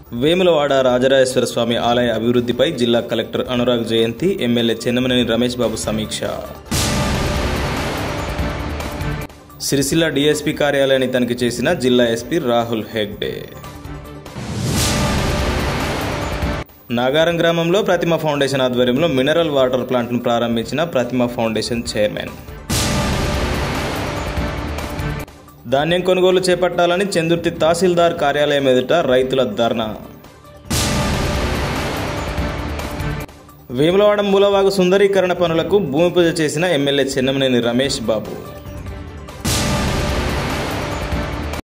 వేములవాడ రాజరాజేశ్వర స్వామి ఆలయ అభివృద్ధిపై జిల్లా కలెక్టర్ అనురాగ్ జయంతి ఎమ్మెల్యే చెన్నమనేని రమేష్ బాబు సమీక్ష సిరిసిల్ల డీఎస్పీ కార్యాలయాన్ని తనిఖీ చేసిన జిల్లా ఎస్పీ రాహుల్ హెగ్డే నాగారం గ్రామంలో ప్రతిమ ఫౌండేషన్ ఆధ్వర్యంలో మినరల్ వాటర్ ప్లాంట్ను ప్రారంభించిన ప్రతిమ ఫౌండేషన్ చైర్మన్ ధాన్యం కొనుగోలు చేపట్టాలని చందుర్తి తహసీల్దార్ కార్యాలయం ఎదుట రైతుల ధర్నా వేములవాడ మూలవాగు సుందరీకరణ పనులకు భూమి పూజ చేసిన ఎమ్మెల్యే చెన్నమనేని రమేష్ బాబు